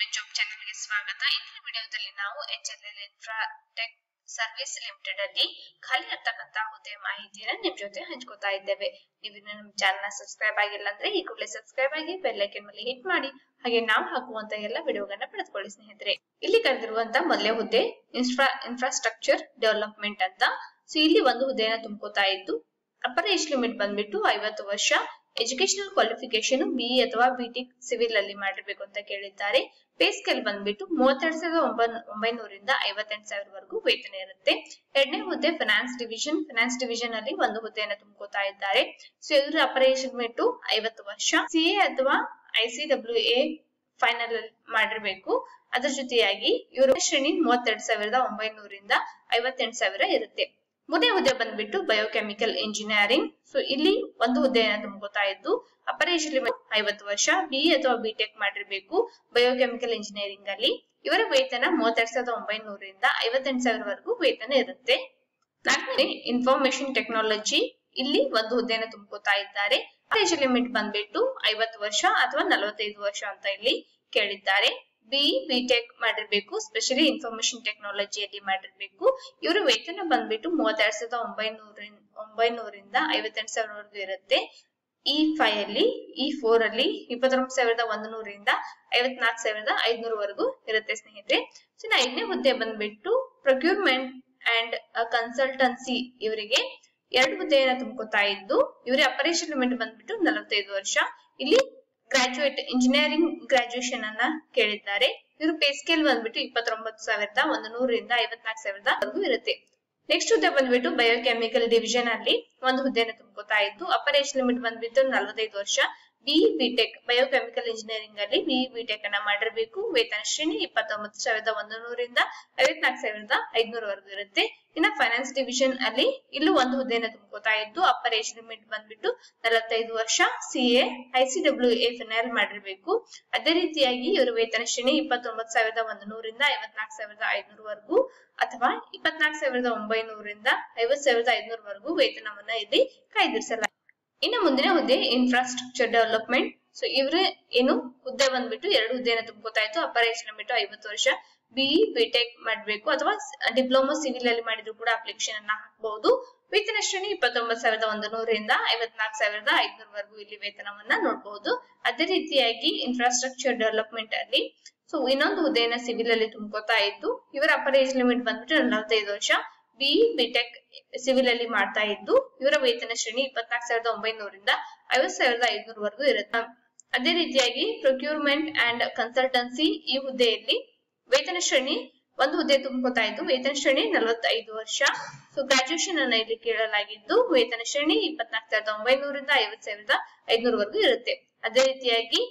job ಚಾನೆಲ್ಗೆ ಸ್ವಾಗತ ಇಂದಿನ ವಿಡಿಯೋದಲ್ಲಿ ನಾವು H L L Infratech service limited ಅಲ್ಲಿ ಖಾಲಿ ಇರ್ತಕ್ಕಂತ ಹುದ್ದೆ ಮಾಹಿತಿಯನ್ನ ನಿಮ್ ಜೊತೆ ಹಂಚ್ಕೋತಾ ಇದ್ದೇವೆ ನೀವು ಇನ್ನು ನಮ್ಮ ಚಾನಲ್ ಸಬ್ಸ್ಕ್ರೈಬ್ ಆಗಿಲ್ಲ ಅಂದ್ರೆ ಈ ಕೂಡಲೇ ಸಬ್ಸ್ಕ್ರೈಬ್ ಆಗಿ ಬೆಲ್ ಐಕನ್ ಮೇಲೆ ಹಿಟ್ ಮಾಡಿ ಹಾಗೆ ನಾವು ಹಾಕುವಂತ ಎಲ್ಲ ವಿಡಿಯೋಗಳನ್ನ ಪಡೆದುಕೊಳ್ಳಿ ಸ್ನೇಹಿತರೆ ಇಲ್ಲಿ ಕರೆದಿರುವಂತ ಮೊದಲೇ ಹುದ್ದೆ ಇನ್ಫ್ರಾ ಇನ್ಫ್ರಾಸ್ಟ್ರಕ್ಚರ್ ಡೆವಲಪ್ಮೆಂಟ್ ಅಂತ ಸೊ ಇಲ್ಲಿ ಒಂದು ಹುದ್ದೆಯನ್ನ ತುಂಬ್ಕೋತಾ ಇದ್ದು ಅಪ್ಪರ್ ಏಜ್ ಲಿಮಿಟ್ ಬಂದ್ಬಿಟ್ಟು ಐವತ್ತು ವರ್ಷ ಎಜುಕೇಶನಲ್ ಕ್ವಾಲಿಫಿಕೇಶನ್ ಬಿಇ ಅಥವಾ ಬಿಟೆಕ್ ಸಿವಿಲ್ ಅಲ್ಲಿ ಮಾಡಿರ್ಬೇಕು ಅಂತ ಕೇಳಿದ್ದಾರೆ ಪೇ ಸ್ಕೇಲ್ ಬಂದ್ಬಿಟ್ಟು ಮೂವತ್ತೆರಡು ಸಾವಿರದ ಒಂಬೈನೂರಿಂದ ಐವತ್ತೆಂಟು ಸಾವಿರವರೆಗೂ ವೇತನ ಇರುತ್ತೆ ಎರಡನೇ ಹುದ್ದೆ ಫಿನಾನ್ಸ್ ಡಿವಿಷನ್ ಫಿನಾನ್ಸ್ ಡಿವಿಷನ್ ಅಲ್ಲಿ ಒಂದು ಹುದ್ದೆಯನ್ನು ತುಂಬ್ಕೋತಾ ಇದ್ದಾರೆ ಸೊ ಇದ್ರ ಅಪ್ಪರ್ ಏಜ್ ಲಿಮಿಟ್ ಐವತ್ತು ವರ್ಷ ಸಿಎ ಅಥವಾ ಐಸಿಡಬ್ಲ್ಯೂ ಎ ಫೈನಲ್ ಮಾಡಿರ್ಬೇಕು ಅದ್ರ ಜೊತೆಯಾಗಿ ಇವರು ಶ್ರೇಣಿ ಮೂವತ್ತೆರಡು ಸಾವಿರದ ಒಂಬೈನೂರಿಂದ ಐವತ್ತೆಂಟು ಸಾವಿರ ಇರುತ್ತೆ ಮೂರನೇ ಹುದ್ದೆ ಬಂದ್ಬಿಟ್ಟು ಬಯೋಕೆಮಿಕಲ್ ಇಂಜಿನಿಯರಿಂಗ್ ಸೊ ಇಲ್ಲಿ ಒಂದು ಹುದ್ದೆಯನ್ನ ತುಂಬ್ಕೋತಾ ಇದ್ದು ಅಪರ್ ಏಜ್ ಲಿಮಿಟ್ ಐವತ್ತು ವರ್ಷ ಬಿಇ ಅಥವಾ ಬಿಟೆಕ್ ಮಾಡಿರ್ಬೇಕು ಬಯೋಕೆಮಿಕಲ್ ಇಂಜಿನಿಯರಿಂಗ್ ಅಲ್ಲಿ ಇವರ ವೇತನ ಮೂವತ್ತೆರಡು ಸಾವಿರದ ಒಂಬೈನೂರಿಂದ ಐವತ್ತೆಂಟು ಸಾವಿರವರೆಗೂ ವೇತನ ಇರುತ್ತೆ ನಾಲ್ಕನೇ ಇನ್ಫಾರ್ಮೇಶನ್ ಟೆಕ್ನಾಲಜಿ ಇಲ್ಲಿ ಒಂದು ಹುದ್ದೆಯನ್ನು ತುಂಬ್ಕೋತಾ ಇದ್ದಾರೆ ಏಜ್ ಲಿಮಿಟ್ ಬಂದ್ಬಿಟ್ಟು ಐವತ್ತು ವರ್ಷ ಅಥವಾ ನಲವತ್ತೈದು ವರ್ಷ ಅಂತ ಇಲ್ಲಿ ಕೇಳಿದ್ದಾರೆ ಬಿಇ ಬಿಟೆಕ್ ಮಾಡಿರ್ಬೇಕು ಸ್ಪೆಷಲಿ ಇನ್ಫಾರ್ಮೇಶನ್ ಟೆಕ್ನಾಲಜಿಯಲ್ಲಿ ಮಾಡಿರ್ಬೇಕು ಇವರು ವೇತನ ಬಂದ್ಬಿಟ್ಟು ಮೂವತ್ತೆರಡು ಸಾವಿರದ ಒಂಬೈನೂರಿಂದ ಒಂಬೈನೂರಿಂದ ಐವತ್ತೆಂಟು ಸಾವಿರವರೆಗೂ ಇರುತ್ತೆ ಇ ಫೈವ್ ಅಲ್ಲಿ ಇ ಫೋರ್ ಅಲ್ಲಿ ಇಪ್ಪತ್ತೊಂಬತ್ತು ಸಾವಿರದ ಒಂದು ನೂರಿಂದ ಐವತ್ನಾಲ್ಕು ಸಾವಿರದ ಐದ್ನೂರವರೆಗೂ ಇರುತ್ತೆ ಸ್ನೇಹಿತರೆ ಸೊ ಐದನೇ ಹುದ್ದೆ ಬಂದ್ಬಿಟ್ಟು ಪ್ರೊಕ್ಯೂರ್ಮೆಂಟ್ ಅಂಡ್ ಕನ್ಸಲ್ಟನ್ಸಿ ಇವರಿಗೆ ಎರಡು ಹುದ್ದೆಯನ್ನ ತುಂಬ್ಕೋತಾ ಇದ್ದು ಇವರ ಅಪರೇಷನ್ ಲಿಮಿಟ್ ಬಂದ್ಬಿಟ್ಟು ನಲವತ್ತೈದು ವರ್ಷ ಇಲ್ಲಿ ಗ್ರಾಜುಯೇಟ್ ಇಂಜಿನಿಯರಿಂಗ್ ಗ್ರಾಜುಯೇಷನ್ ಅನ್ನ ಕೇಳಿದ್ದಾರೆ ಇವರು ಪೇ ಸ್ಕೇಲ್ ಬಂದ್ಬಿಟ್ಟು ಇಪ್ಪತ್ತೊಂಬತ್ತು ಸಾವಿರದ ಒಂದು ನೂರರಿಂದ ಐವತ್ನಾಲ್ಕು ಸಾವಿರದ ವರೆಗೂ ಇರುತ್ತೆ ನೆಕ್ಸ್ಟ್ ಹುದ್ದೆ ಬಂದ್ಬಿಟ್ಟು ಬಯೋಕೆಮಿಕಲ್ ಡಿವಿಷನ್ ಅಲ್ಲಿ ಒಂದು ಹುದ್ದೆನ ತುಂಬ್ಕೋತಾ ಇದ್ದು ಅಪರ್ ಏಜ್ ಲಿಮಿಟ್ ಬಂದ್ಬಿಟ್ಟು ನಲವತ್ತೈದು ವರ್ಷ ಬಿಇ ಬಿಟೆಕ್ ಬಯೋಕೆಮಿಕಲ್ ಇಂಜಿನಿಯರಿಂಗ್ ಅಲ್ಲಿ ಬಿಇ ಬಿಟೆಕ್ ಅನ್ನ ಮಾಡಿರ್ಬೇಕು ವೇತನ ಶ್ರೇಣಿ ಇಪ್ಪತ್ತೊಂಬತ್ತು ಸಾವಿರದ ಒಂದು ನೂರಿಂದ ಐವತ್ನಾಲ್ಕು ಸಾವಿರದ ಐದ್ನೂರವರೆಗೂ ಇರುತ್ತೆ ಇನ್ನ ಫೈನಾನ್ಸ್ ಡಿವಿಷನ್ ಅಲ್ಲಿ ಇಲ್ಲೂ ಒಂದು ಹುದ್ದೆನ ತುಂಬ್ಕೋತಾ ಇದ್ದು ಅಪ್ಪರ್ ಏಜ್ ಲಿಮಿಟ್ ಬಂದ್ಬಿಟ್ಟು ನಲವತ್ತೈದು ವರ್ಷ ಸಿಎ ಐಸಿಡಬ್ಲ್ಯೂ ಎ ಫಿನೈಲ್ ಮಾಡಿರ್ಬೇಕು ಅದೇ ರೀತಿಯಾಗಿ ಇವರು ವೇತನ ಶ್ರೇಣಿ ಇಪ್ಪತ್ತೊಂಬತ್ತು ಸಾವಿರದ ಒಂದು ನೂರಿಂದ ಐವತ್ನಾಲ್ಕು ಸಾವಿರದ ಐದ್ನೂರವರೆಗೂ ಅಥವಾ ಇಪ್ಪತ್ನಾಲ್ಕು ಸಾವಿರದ ಒಂಬೈನೂರಿಂದ ಐವತ್ ಸಾವಿರದ ಐದ್ನೂರವರೆಗೂ ವೇತನವನ್ನ ಇಲ್ಲಿ ಕಾಯ್ದಿರಿಸಲಾಗಿದೆ ಇನ್ನು ಮುಂದಿನ ಹುದ್ದೆ ಇನ್ಫ್ರಾಸ್ಟ್ರಕ್ಚರ್ ಡೆವಲಪ್ಮೆಂಟ್ ಸೊ ಇವ್ರ ಏನು ಹುದ್ದೆ ಬಂದ್ಬಿಟ್ಟು ಎರಡು ಹುದ್ದೆನ ತುಂಬ್ಕೋತಾ ಇತ್ತು ಅಪ್ಪರ್ ಏಜ್ ಲಿಮಿಟ್ ಐವತ್ತು ವರ್ಷ ಬಿಇ ಬಿಟೆಕ್ ಮಾಡ್ಬೇಕು ಅಥವಾ ಡಿಪ್ಲೊಮಾ ಸಿವಿಲ್ ಅಲ್ಲಿ ಮಾಡಿದ್ರು ಕೂಡ ಅಪ್ಲಿಕೇಶನ್ ಅನ್ನ ಹಾಕಬಹುದು ವೇತನ ಶ್ರೇಣಿ ಇಪ್ಪತ್ತೊಂಬತ್ತು ಸಾವಿರದ ಒಂದು ನೂರಿಂದ ಐವತ್ನಾಲ್ಕು ಸಾವಿರದ ಐದ್ನೂರವರೆಗೂ ಇಲ್ಲಿ ವೇತನವನ್ನ ನೋಡಬಹುದು ಅದೇ ರೀತಿಯಾಗಿ ಇನ್ಫ್ರಾಸ್ಟ್ರಕ್ಚರ್ ಡೆವಲಪ್ಮೆಂಟ್ ಅಲ್ಲಿ ಸೊ ಇನ್ನೊಂದು ಹುದ್ದೆಯನ್ನ ಸಿವಿಲ್ ಅಲ್ಲಿ ತುಂಬ್ಕೋತಾ ಇದ್ದು ಇವರ ಅಪ್ಪರ್ ಏಜ್ ಲಿಮಿಟ್ ಬಂದ್ಬಿಟ್ಟು ನಲವತ್ತೈದು ವರ್ಷ ಬಿಇ ಬಿಟೆಕ್ ಸಿವಿಲ್ ಅಲ್ಲಿ ಮಾಡ್ತಾ ಇದ್ದು ಇವರ ವೇತನ ಶ್ರೇಣಿ ಇಪ್ಪತ್ನಾಲ್ಕು ಸಾವಿರದ ಒಂಬೈನೂರಿಂದ ಐವತ್ ಸಾವಿರದ ಐದ್ನೂರವರೆಗೂ ಇರುತ್ತೆ ಅದೇ ರೀತಿಯಾಗಿ ಪ್ರೊಕ್ಯೂರ್ಮೆಂಟ್ ಅಂಡ್ ಕನ್ಸಲ್ಟನ್ಸಿ ಈ ಹುದ್ದೆಯಲ್ಲಿ ವೇತನ ಶ್ರೇಣಿ ಒಂದು ಹುದ್ದೆ ತುಂಬ್ಕೋತಾ ಇದ್ದು ವೇತನ ಶ್ರೇಣಿ ನಲವತ್ತೈದು ವರ್ಷ ಸೊ ಗ್ರಾಜುಯೇಷನ್ ಅನ್ನ ಇಲ್ಲಿ ಕೇಳಲಾಗಿದ್ದು ವೇತನ ಶ್ರೇಣಿ ಇಪ್ಪತ್ನಾಲ್ಕು ಸಾವಿರದ ಒಂಬೈನೂರಿಂದ ಐವತ್ ಸಾವಿರದ ಐದ್ನೂರವರೆಗೂ ಇರುತ್ತೆ ಅದೇ ರೀತಿಯಾಗಿ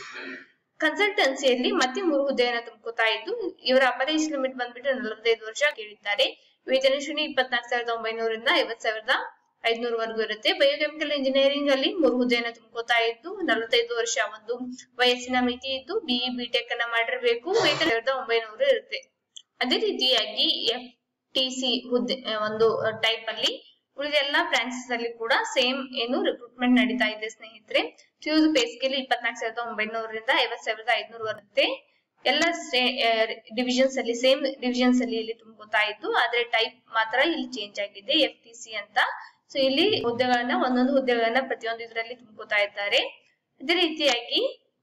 ಕನ್ಸಲ್ಟೆನ್ಸಿಯಲ್ಲಿ ಮತ್ತೆ ಮೂರು ಹುದ್ದೆಯನ್ನ ತುಂಬ್ಕೋತಾ ಇದ್ದು ಇವರ ಅಪರ್ ಏಜ್ ಲಿಮಿಟ್ ಬಂದ್ಬಿಟ್ಟು ನಲವತ್ತೈದು ವರ್ಷ ಕೇಳಿದ್ದಾರೆ ವೇತನ ಶ್ರೇಣಿ ಇಪ್ಪತ್ನಾಲ್ಕು ಸಾವಿರದ ಒಂಬೈನೂರಿಂದ ಐವತ್ ಸಾವಿರದ ಐದ್ನೂರವರೆಗೂ ಇರುತ್ತೆ ಬಯೋಕೆಮಿಕಲ್ ಇಂಜಿನಿಯರಿಂಗ್ ಅಲ್ಲಿ ಮೂರು ಹುದ್ದೆಯನ್ನ ತುಂಬ್ಕೋತಾ ಇದ್ದು ನಲವತ್ತೈದು ವರ್ಷ ಒಂದು ವಯಸ್ಸಿನ ಮಿತಿ ಇದ್ದು ಬಿಇ ಬಿಟೆಕ್ ಅನ್ನ ಮಾಡಿರ್ಬೇಕು ವೇತನ ಸಾವಿರದ ಒಂಬೈನೂರು ಇರುತ್ತೆ ಅದೇ ರೀತಿಯಾಗಿ ಎಫ್ ಟಿ ಸಿ ಹುದ್ದೆ ಒಂದು ಟೈಪ್ ಅಲ್ಲಿ ಉಳಿದ ಎಲ್ಲಾ ಬ್ರಾಂಚಸ್ ಅಲ್ಲಿ ಕೂಡ ಸೇಮ್ ಏನು ರಿಕ್ರೂಟ್ಮೆಂಟ್ ನಡೀತಾ ಇದೆ ಸ್ನೇಹಿತರೆ ಫ್ಯೂಸ್ ಪೇ ಸ್ಕೇಲ್ ಇಪ್ಪತ್ನಾಲ್ಕು ಸಾವಿರದ ಒಂಬೈನೂರರಿಂದ ಐವತ್ ಸಾವಿರದ ಐದ್ನೂರು ಬರುತ್ತೆ ಎಲ್ಲ ಡಿವಿಷನ್ಸ್ ಅಲ್ಲಿ ಸೇಮ್ ಡಿವಿಷನ್ಸ್ ಅಲ್ಲಿ ಇಲ್ಲಿ ತುಂಬ್ಕೋತಾ ಇದ್ದು ಆದ್ರೆ ಟೈಪ್ ಮಾತ್ರ ಇಲ್ಲಿ ಚೇಂಜ್ ಆಗಿದೆ ಎಫ್ ಟಿ ಸಿ ಅಂತ ಸೊ ಇಲ್ಲಿ ಹುದ್ದೆಗಳನ್ನ ಒಂದೊಂದು ಹುದ್ದೆಗಳನ್ನ ಪ್ರತಿಯೊಂದು ಇದರಲ್ಲಿ ತುಂಬ್ಕೋತಾ ಇದ್ದಾರೆ ಅದೇ ರೀತಿಯಾಗಿ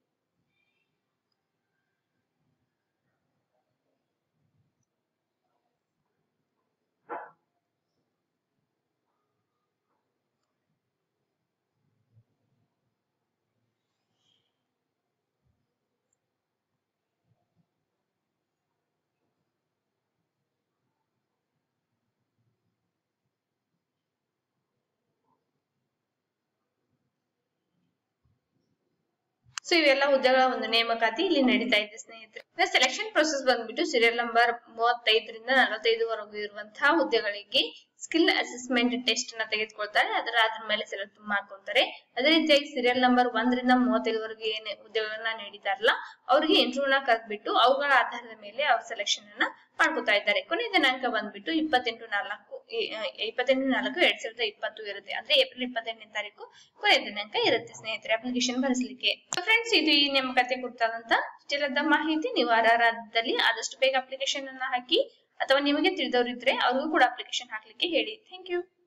ಸೊ ಇವೆಲ್ಲ ಹುದ್ದೆಗಳ ಒಂದು ನೇಮಕಾತಿ ಇಲ್ಲಿ ನಡೀತಾ ಇದೆ ಸ್ನೇಹಿತರೆ ಸೆಲೆಕ್ಷನ್ ಪ್ರೊಸೆಸ್ ಬಂದ್ಬಿಟ್ಟು ಸೀರಿಯಲ್ ನಂಬರ್ ಮೂವತ್ತೈದರಿಂದ ನಲವತ್ತೈದುವರೆಗೂ ಇರುವಂತಹ ಹುದ್ದೆಗಳಿಗೆ ಸ್ಕಿಲ್ ಅಸೆಸ್ಮೆಂಟ್ ಟೆಸ್ಟ್ ನ ತೆಗೆದುಕೊಳ್ತಾರೆ ಅದರ ಅದ್ರ ಮೇಲೆ ಸೆಲೆಕ್ಟ್ ಮಾಡ್ಕೊಂತಾರೆ ಅದೇ ರೀತಿಯಾಗಿ ಸೀರಿಯಲ್ ನಂಬರ್ ಒಂದರಿಂದ ಮೂವತ್ತೈದವರೆಗೆ ಏನ್ ಉದ್ಯೋಗವನ್ನ ನೀಡಿದಾರಲ್ಲ ಅವ್ರಿಗೆ ಇಂಟರ್ವ್ಯೂ ನ ಕರೆದ್ಬಿಟ್ಟು ಅವುಗಳ ಆಧಾರದ ಮೇಲೆ ಅವ್ರ ಸೆಲೆಕ್ಷನ್ ಅನ್ನ ಮಾಡ್ಕೊತಾ ಇದ್ದಾರೆ ಕೊನೆಯ ದಿನಾಂಕ ಬಂದ್ಬಿಟ್ಟು ಇಪ್ಪತ್ತೆಂಟು ನಾಲ್ಕು ಈ- ಆ, ಇಪ್ಪತ್ತೆಂಟು ನಾಲ್ಕು ಎರಡ್ ಸಾವಿರದ ಇಪ್ಪತ್ತು ಇರುತ್ತೆ ಅಂದ್ರೆ ಏಪ್ರಿಲ್ ಇಪ್ಪತ್ತೆಂಟನೇ ತಾರೀಕು ಕೊನೆಯ ದಿನಾಂಕ ಇರುತ್ತೆ ಸ್ನೇಹಿತರೆ ಅಪ್ಲಿಕೇಶನ್ ಭರಿಸಲಿಕ್ಕೆ ಫ್ರೆಂಡ್ಸ್ ಇದು ಈ ನೇಮಕಾತಿ ಕುರಿತಾದಂತ ಇಷ್ಟೆಲ್ಲದ ಮಾಹಿತಿ ನೀವು ಅರ್ಹರಾದಲ್ಲಿ ಆದಷ್ಟು ಬೇಗ ಅಪ್ಲಿಕೇಶನ್ ಅನ್ನ ಹಾಕಿ ಅಥವಾ ನಿಮಗೆ ತಿಳಿದವರಿದ್ರೆ ಅವ್ರಿಗೂ ಕೂಡ ಅಪ್ಲಿಕೇಶನ್ ಹಾಕ್ಲಿಕ್ಕೆ ಹೇಳಿ ಥ್ಯಾಂಕ್ ಯು